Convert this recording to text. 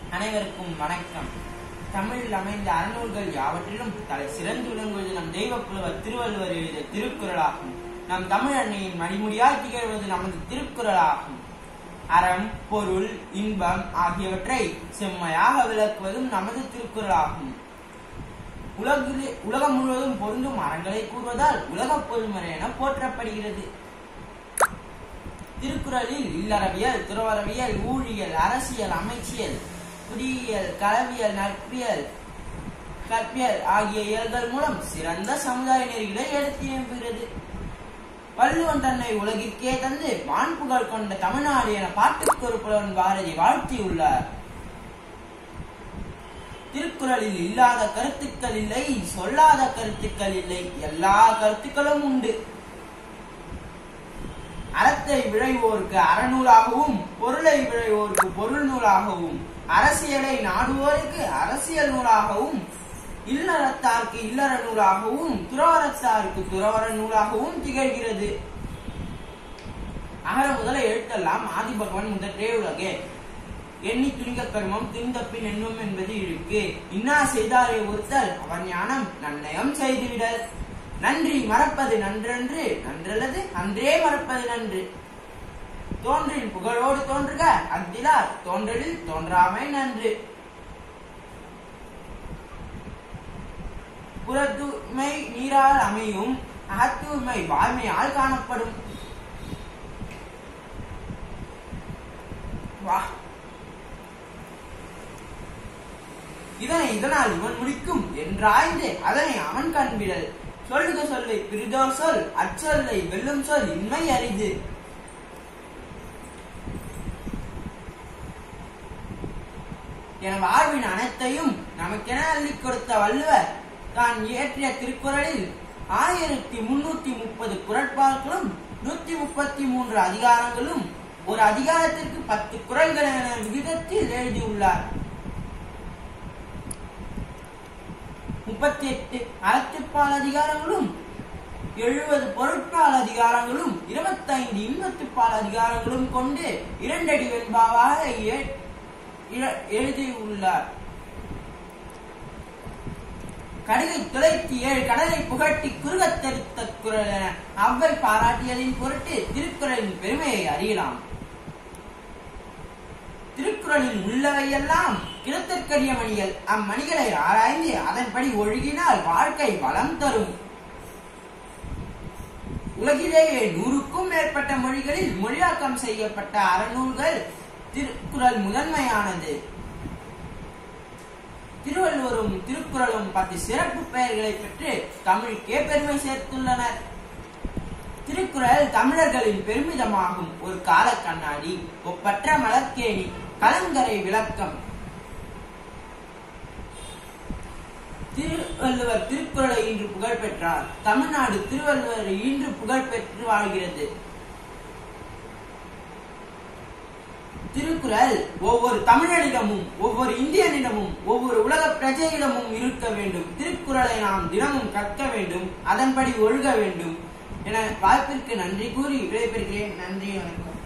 அனைவருக்கும் வணக்கம் தமிழில் அமைந்த அறநூல்கள் யாவற்றிலும் தலை சிறந்து விளங்குவது நம் தெய்வ புலவர் திருவள்ளுவர் எழுதிய திருக்குறளாகும் நம் தமிழ் அன்னையின் மணிமுடியாய் திகழ்வது நமது திருக்குறளாகும் அறம் பொருள் இன்பம் ஆகியவற்றை செம்மையாக விளக்குவதும் நமது திருக்குறளாகும் உலகிலே உலகம் முழுவதும் பொருந்தும் அறங்களை கூறுவதால் உலகப் பொதுமறை என போற்றப்படுகிறது திருக்குறளில் இல்லறவியல் துறவரவியல் ஊழியல் அரசியல் அமைச்சியல் குடியியல் களவியல் நட்பியல் கற்பியல் ஆகிய இயல்கள் மூலம் சிறந்த சமுதாய நெறிகளை எடுத்து எழுப்புகிறது வள்ளுவன் தன்னை உலகிற்கே தந்து வான்புகழ் கொண்ட தமிழ்நாடு என பாட்டுக்கொரு புலவன் பாரதி வாழ்த்தியுள்ளார் திருக்குறளில் இல்லாத கருத்துக்கள் இல்லை சொல்லாத கருத்துக்கள் இல்லை எல்லா கருத்துக்களும் உண்டு அறத்தை விழைவோருக்கு அறநூலாகவும் பொருளை விழைவோருக்கு பொருள் நூலாகவும் அரசியலை நாடுவோருக்கு அரசியல் நூலாகவும் இல்லறத்தாருக்கு இல்லற நூலாகவும் துறவரத்தாருக்கு துறவர நூலாகவும் திகழ்கிறது அகர முதல எழுத்தெல்லாம் ஆதி பகவான் முதற்றே உலகே எண்ணி துணிக கர்மம் தின்தப்பின் எண்ணும் என்பது இழுக்கு இன்னா செய்தாரே ஒருத்தல் அவன் ஞானம் நன்னயம் செய்துவிடல் நன்றி மறப்பது நன்றன்று நன்றல்லது அன்றே மறப்பது நன்று தோன்றில் புகழோடு தோன்றுக அத்திலார் தோன்றலில் தோன்றாமை நன்று புறத்தூய்மை நீரால் அமையும் அகத்தூய்மை வாய்மையால் காணப்படும் வா இதனை இதனால் இவன் முடிக்கும் என்றாய்ந்து அதனை அவன் கண்பிடல் சொல்லுக சொல்லை பிரிதோர் சொல் அச்சொல்லை வெல்லும் சொல் இன்மை அரிது என வாழ்வின் அனைத்தையும் நமக்கென அள்ளிக் கொடுத்த வள்ளுவர் தான் இயற்றிய திருக்குறளில் ஆயிரத்தி முன்னூத்தி முப்பது குரட்பாக்களும் நூத்தி முப்பத்தி மூன்று அதிகாரங்களும் ஒரு அதிகாரத்திற்கு பத்து குரல்கள் என விகிதத்தில் எழுதியுள்ளார் முப்பத்தி எட்டு அறத்துப்பால் அதிகாரங்களும் எழுபது பொருட்பால் அதிகாரங்களும் இருபத்தைந்து இன்பத்துப்பால் அதிகாரங்களும் கொண்டு இரண்டடி வெண்பாவாக ஏ- இழ- எழுதியுள்ளார் கடுகை துளைத்து ஏழு கடலை புகட்டி குறுகத் தரித்த குரல் என அவ்வை பாராட்டியதின் பொருட்டு திருக்குறளின் பெருமையை அறியலாம் திருக்குறளில் உள்ளவையெல்லாம் கிழத்திற்கரிய மணிகள் அம்மணிகளை ஆராய்ந்து அதன்படி ஒழுகினால் வாழ்க்கை வளம் தரும் உலகிலேயே நூறுக்கும் மேற்பட்ட மொழிகளில் மொழியாக்கம் செய்யப்பட்ட அறநூல்கள் திருக்குறள் முதன்மையானது திருவள்ளுவரும் திருக்குறளும் பத்து சிறப்பு பெயர்களை பெற்று தமிழுக்கே பெருமை சேர்த்துள்ளனர் திருக்குறள் தமிழர்களின் பெருமிதமாகும் ஒரு கால கண்ணாடி ஒப்பற்ற மலர்க்கேணி கலங்கரை விளக்கம் திருவள்ளுவர் திருக்குறளை இன்று புகழ் பெற்றார் தமிழ்நாடு திருவள்ளுவரை இன்று புகழ் பெற்று வாழ்கிறது திருக்குறள் ஒவ்வொரு தமிழனிடமும் ஒவ்வொரு இந்தியனிடமும் ஒவ்வொரு உலக பிரஜையிடமும் இருக்க வேண்டும் திருக்குறளை நாம் தினமும் கற்க வேண்டும் அதன்படி ஒழுக வேண்டும் என வாய்ப்பிற்கு நன்றி கூறி விடைபெறுகிறேன் நன்றி வணக்கம்